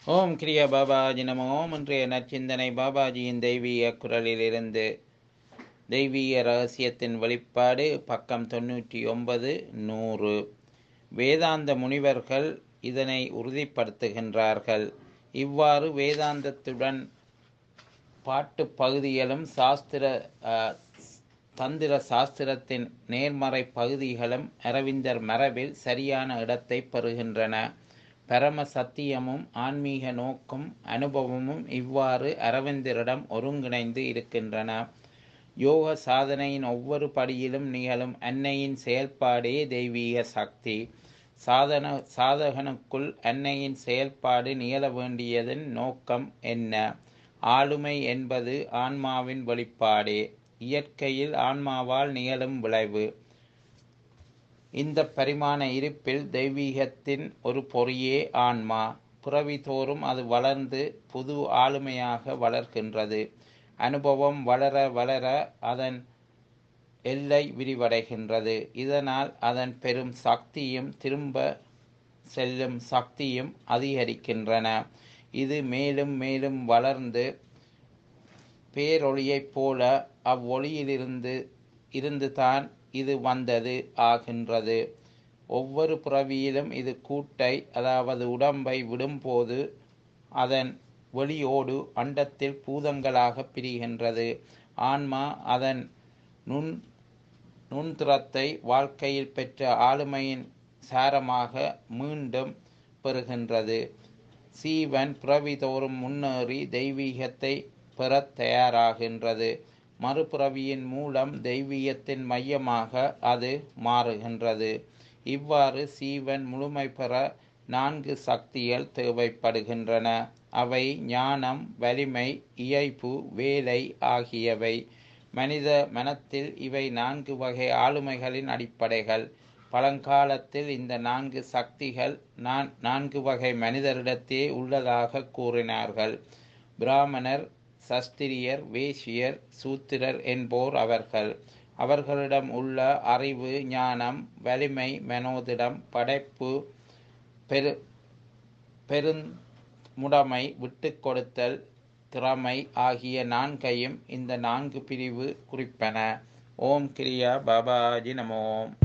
ஓம் கிரியா பாபாஜி நம ஓம் இன்றைய நற்சிந்தனை பாபாஜியின் தெய்வீக குரலிலிருந்து தெய்வீக ரகசியத்தின் வெளிப்பாடு பக்கம் தொண்ணூற்றி ஒன்பது நூறு வேதாந்த முனிவர்கள் இதனை உறுதிப்படுத்துகின்றார்கள் இவ்வாறு வேதாந்தத்துடன் பாட்டு பகுதிகளும் சாஸ்திர அஹ், தந்திர சாஸ்திரத்தின் நேர்மறை பகுதிகளும் அரவிந்தர் மரபில் சரியான இடத்தை பெறுகின்றன பரம சத்தியமும் ஆன்மீக நோக்கும் அனுபவமும் இவ்வாறு அரவிந்தரிடம் ஒருங்கிணைந்து இருக்கின்றன யோக சாதனையின் ஒவ்வொரு படியிலும் நிகழும் அன்னையின் செயல்பாடே தெய்வீக சக்தி சாதன சாதகனுக்குள் அன்னையின் செயல்பாடு நிகழ வேண்டியதன் நோக்கம் என்ன ஆளுமை என்பது ஆன்மாவின் வெளிப்பாடே இயற்கையில் ஆன்மாவால் நிகழும் விளைவு இந்த பரிமாண இருப்பில் தெய்வீகத்தின் ஒரு பொறியே ஆன்மா பிறவி தோறும் அது வளர்ந்து புது ஆளுமையாக வளர்கின்றது அனுபவம் வளர வளர அதன் எல்லை விரிவடைகின்றது இதனால் அதன் பெரும் சக்தியும் திரும்ப செல்லும் சக்தியும் அதிகரிக்கின்றன இது மேலும் மேலும் வளர்ந்து பேரொளியைப் போல அவ்வொளியிலிருந்து இருந்து தான் இது வந்தது ஆகின்றது ஒவ்வொரு பிறவியிலும் இது கூட்டை அதாவது உடம்பை விடும்போது அதன் வெளியோடு அண்டத்தில் பூதங்களாக பிரிகின்றது ஆன்மா அதன் நுண் நுண்திறத்தை வாழ்க்கையில் பெற்ற ஆளுமையின் சாரமாக மீண்டும் பெறுகின்றது சீவன் பிறவி தோறும் முன்னேறி தெய்வீகத்தை பெறத் தயாராகின்றது மறுபிறவியின் மூலம் தெய்வீகத்தின் மையமாக அது மாறுகின்றது இவ்வாறு சீவன் முழுமை பெற நான்கு சக்திகள் தேவைப்படுகின்றன அவை ஞானம் வலிமை இயைப்பு வேலை ஆகியவை மனித மனத்தில் இவை நான்கு வகை ஆளுமைகளின் அடிப்படைகள் பழங்காலத்தில் இந்த நான்கு சக்திகள் நான் நான்கு வகை மனிதரிடத்தே உள்ளதாக கூறினார்கள் பிராமணர் சஸ்திரியர் வேசியர் சூத்திரர் என்போர் அவர்கள் அவர்களிடம் உள்ள அறிவு ஞானம் வலிமை மனோதிடம் படைப்பு பெரு பெருமுடைமை விட்டு கொடுத்தல் திறமை ஆகிய நான்கையும் இந்த நான்கு பிரிவு குறிப்பன ஓம் கிரியா பாபாஜி நமோம்